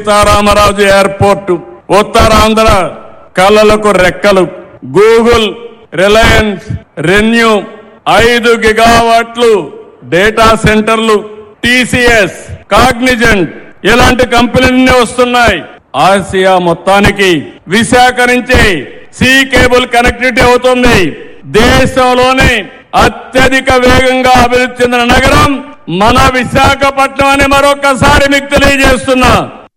Sitaramaraju airport Uttarandhra కళలకు రెక్కలు Google Reliance ReNew ఐదు గిగావాట్లు డేటా సెంటర్లు టీసీఎస్ కాగ్నిజెంట్ ఇలాంటి కంపెనీలన్నీ వస్తున్నాయి ఆసియా మొత్తానికి విశాఖ నుంచి సీ కేబుల్ కనెక్టివిటీ అవుతుంది దేశంలోనే అత్యధిక వేగంగా అభివృద్ధి చెందిన నగరం మన విశాఖపట్నం అని మరొకసారి మీకు తెలియజేస్తున్నా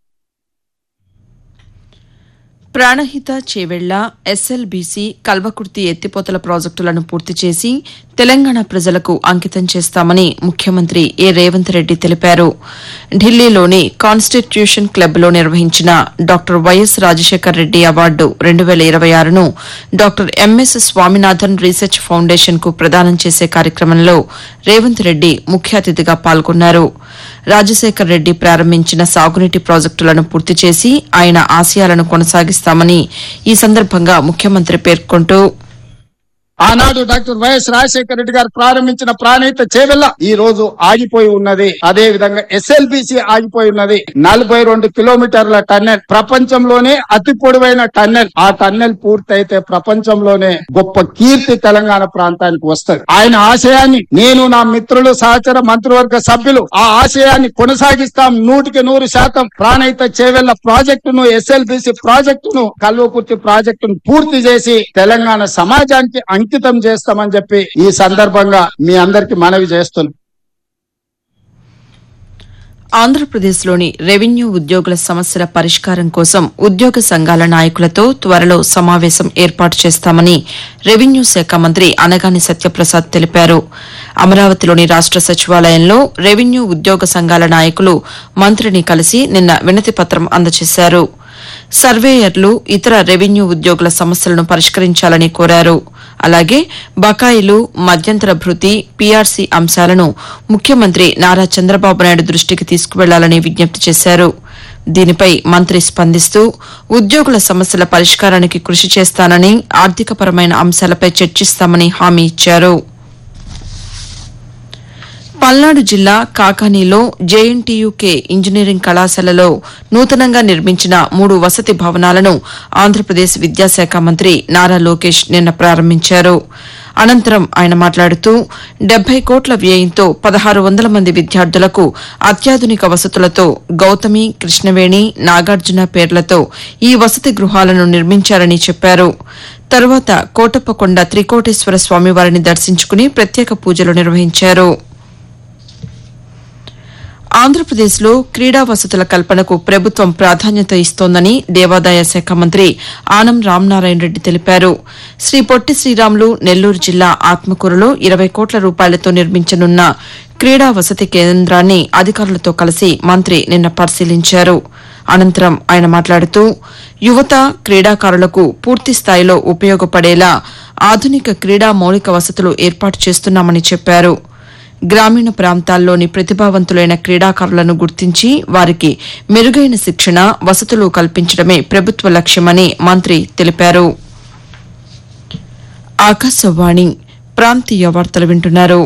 ప్రాణహిత చేవెళ్ల ఎస్ఎల్బీసీ కల్వకుర్తి ఎత్తిపోతల ప్రాజెక్టులను పూర్తి చేసి తెలంగాణ ప్రజలకు అంకితం చేస్తామని ముఖ్యమంత్రి ఏ రేవంత్ రెడ్డి తెలిపారు ఢిల్లీలోని కాన్స్టిట్యూషన్ క్లబ్లో నిర్వహించిన doctor YS Rajasekhar Reddy award రెండు వేల ఇరవై ఆరును doctor MS Swaminathan research foundation కు ప్రదానం చేసే కార్యక్రమంలో రేవంత్ రెడ్డి ముఖ్య అతిథిగా పాల్గొన్నారు రాజశేఖర్ రెడ్డి ప్రారంభించిన సాగునీటి ప్రాజెక్టులను పూర్తి చేసి ఆయన ఆశయాలను కొనసాగిస్తామని ఈ సందర్భంగా ముఖ్యమంత్రి పేర్కొంటూ ఆనాడు డాక్టర్ వైఎస్ రాజశేఖర రెడ్డి గారు ప్రారంభించిన ప్రాణహిత చేవెళ్ళ ఈ రోజు ఆగిపోయి ఉన్నది అదే విధంగా ఎస్ఎల్బిసి ఆగిపోయి ఉన్నది నలభై రెండు కిలోమీటర్ల టన్నెల్ ప్రపంచంలోనే అతి పొడవైన టన్నెల్ ఆ టన్నెల్ పూర్తయితే ప్రపంచంలోనే గొప్ప కీర్తి తెలంగాణ ప్రాంతానికి వస్తుంది ఆయన ఆశయాన్ని నేను నా మిత్రులు సహచర మంత్రివర్గ సభ్యులు ఆ ఆశయాన్ని కొనసాగిస్తాం నూటికి నూరు శాతం ప్రాణహిత చేవెళ్ల ప్రాజెక్టును ఎస్ఎల్బిసి ప్రాజెక్టును కల్వకుర్తి ప్రాజెక్టును పూర్తి చేసి తెలంగాణ సమాజానికి అంకితం చేస్తామని చెప్పి ఈ సందర్భంగా మీ అందరికి మనవి చేస్తున్నాం ఆంధ్రప్రదేశ్లోని రెవెన్యూ ఉద్యోగుల సమస్యల పరిష్కారం కోసం ఉద్యోగ సంఘాల నాయకులతో త్వరలో సమావేశం ఏర్పాటు చేస్తామని రెవెన్యూ శాఖ మంత్రి అనగాని సత్యప్రసాద్ తెలిపారు అమరావతిలోని రాష్ట సచివాలయంలో రెవెన్యూ ఉద్యోగ సంఘాల నాయకులు మంత్రిని కలిసి నిన్న వినతి పత్రం అందజేశారు సర్వేయర్లు ఇతర రెవెన్యూ ఉద్యోగుల సమస్యలను పరిష్కరించాలని కోరారు అలాగే బకాయిలు మధ్యంతర భృతి పీఆర్సీ అంశాలను ముఖ్యమంత్రి నారా చంద్రబాబు నాయుడు దృష్టికి తీసుకువెళ్లాలని విజ్ఞప్తి చేశారు దీనిపై మంత్రి స్పందిస్తూ ఉద్యోగుల సమస్యల పరిష్కారానికి కృషి చేస్తానని ఆర్థికపరమైన అంశాలపై చర్చిస్తామని హామీ ఇచ్చారు పల్నాడు జిల్లా కాకానీలో జేఎన్టీయూకే ఇంజనీరింగ్ కళాశాలలో నూతనంగా నిర్మించిన మూడు వసతి భవనాలను ఆంధ్రప్రదేశ్ విద్యాశాఖ మంత్రి నారా లోకేష్ నిన్న ప్రారంభించారు అనంతరం ఆయన మాట్లాడుతూ డెబ్బై కోట్ల వ్యయంతో పదహారు వందల మంది విద్యార్థులకు అత్యాధునిక వసతులతో గౌతమి కృష్ణవేణి నాగార్జున పేర్లతో ఈ వసతి గృహాలను నిర్మించారని చెప్పారు తరువాత కోటప్పకొండ త్రికోటేశ్వర స్వామివారిని దర్శించుకుని ప్రత్యేక పూజలు నిర్వహించారు ఆంధ్రప్రదేశ్లో క్రీడా వసతుల కల్పనకు ప్రభుత్వం ప్రాధాన్యత ఇస్తోందని దేవాదాయ శాఖ మంత్రి ఆనం రామనారాయణ రెడ్డి తెలిపారు శ్రీ పొట్టి శ్రీరాములు నెల్లూరు జిల్లా ఆత్మకూరులో ఇరవై కోట్ల రూపాయలతో నిర్మించనున్న క్రీడా వసతి కేంద్రాన్ని అధికారులతో కలిసి మంత్రి నిన్న పరిశీలించారు అనంతరం ఆయన మాట్లాడుతూ యువత క్రీడాకారులకు పూర్తి స్థాయిలో ఉపయోగపడేలా ఆధునిక క్రీడా మౌలిక వసతులు ఏర్పాటు చేస్తున్నామని చెప్పారు గ్రామీణ ప్రాంతాల్లోని ప్రతిభావంతులైన క్రీడాకారులను గుర్తించి వారికి మెరుగైన శిక్షణ వసతులు కల్పించడమే ప్రభుత్వ లక్ష్యమని మంత్రి తెలిపారు ఆకాశవాణి ప్రాంతీయ వార్తలు వింటున్నారు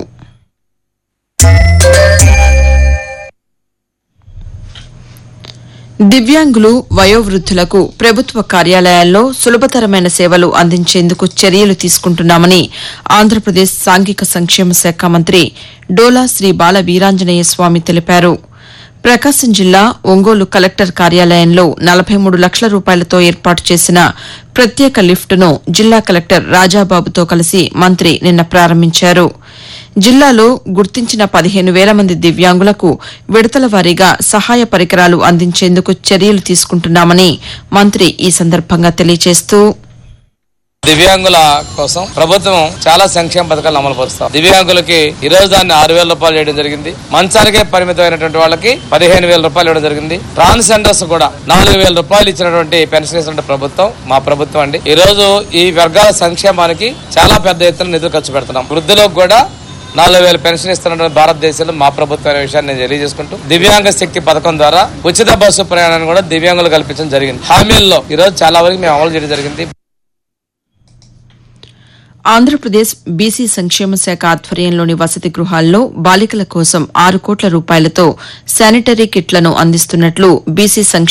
దివ్యాంగులు వయోవృద్ధులకు ప్రభుత్వ కార్యాలయాల్లో సులభతరమైన సేవలు అందించేందుకు చర్యలు తీసుకుంటున్నామని ఆంధ్రప్రదేశ్ సాంఘిక సంక్షేమ శాఖ మంత్రి డోలా శ్రీ బాల వీరాంజనేయ స్వామి తెలిపారు ప్రకాశం జిల్లా ఒంగోలు కలెక్టర్ కార్యాలయంలో నలభై మూడు లక్షల రూపాయలతో ఏర్పాటు చేసిన ప్రత్యేక లిఫ్టును జిల్లా కలెక్టర్ రాజాబాబుతో కలిసి మంత్రి నిన్న ప్రారంభించారు జిల్లాలో గుర్తించిన పదిహేను వేల మంది దివ్యాంగులకు విడతల వారీగా సహాయ పరికరాలు అందించేందుకు చర్యలు తీసుకుంటున్నామని మంత్రి ఈ సందర్భంగా తెలియజేస్తూ దివ్యాంగుల కోసం ప్రభుత్వం చాలా సంక్షేమ పథకాలు అమలు పరుస్తాం దివ్యాంగులకి ఈ రోజు దాన్ని ఆరు వేల రూపాయలు చేయడం జరిగింది మంచానికే పరిమితమైనటువంటి వాళ్ళకి పదిహేను వేల రూపాయలు ఇవ్వడం జరిగింది ట్రాన్స్జెండర్స్ కూడా నాలుగు వేల రూపాయలు ఇచ్చినటువంటి పెన్షన్ ఇస్తున్న ప్రభుత్వం మా ప్రభుత్వం అండి ఈ రోజు ఈ వర్గాల సంక్షేమానికి చాలా పెద్ద ఎత్తున నిధులు ఖర్చు పెడుతున్నాం వృద్ధులకు కూడా నాలుగు వేల పెన్షన్ ఇస్తున్న భారతదేశంలో మా ప్రభుత్వం అనే విషయాన్ని నేను తెలియజేసుకుంటూ దివ్యాంగ శక్తి పథకం ద్వారా ఉచిత బస్సు ప్రయాణాన్ని కూడా దివ్యాంగులు కల్పించడం జరిగింది హామీల్లో ఈ రోజు చాలా వరకు మేము అమలు చేయడం జరిగింది ఆంధ్రప్రదేశ్ బీసీ సంక్షేమ శాఖ ఆధ్వర్యంలోని వసతి గృహాల్లో బాలికల కోసం ఆరు కోట్ల రూపాయలతో శానిటరీ కిట్లను అందిస్తున్నట్లు బీసీ సంక్షేమ